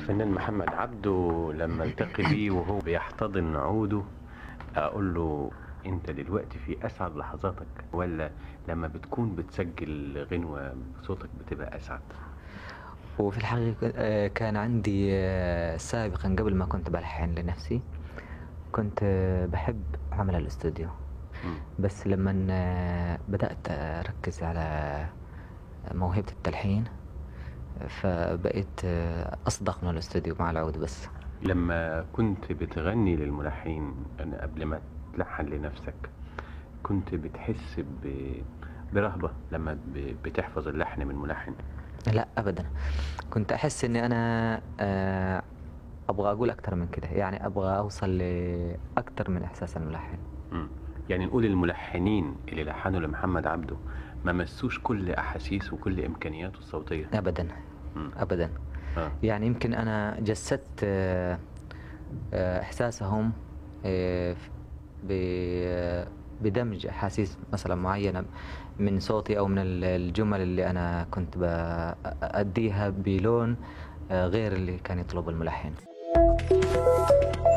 الفنان محمد عبده لما التقي بيه وهو بيحتضن عوده اقول له انت دلوقتي في اسعد لحظاتك ولا لما بتكون بتسجل غنوة صوتك بتبقى اسعد وفي الحقيقة آه، كان عندي آه، سابقا قبل ما كنت بلحن لنفسي كنت آه، بحب عمل الاستوديو مم. بس لما آه، بدأت أركز على موهبة التلحين فبقيت آه، أصدق من الاستوديو مع العود بس لما كنت بتغني للملحنين أنا قبل ما تلحن لنفسك كنت بتحس ب... برهبة لما ب... بتحفظ اللحن من ملحن لا أبدا كنت أحس إني أنا آه، أبغى أقول أكتر من كده يعني أبغى أوصل لأكتر من إحساس الملحن مم. يعني نقول الملحنين اللي لحنوا لمحمد عبده ما مسوش كل أحاسيس وكل إمكانياته الصوتية أبدا مم. أبدا آه. يعني يمكن أنا جسدت آه، آه، إحساسهم آه، ب- آه، بدمج أحاسيس مثلا معينة من صوتي أو من ال- الجمل اللي أنا كنت بأديها بلون آه، غير اللي كان يطلبه الملحن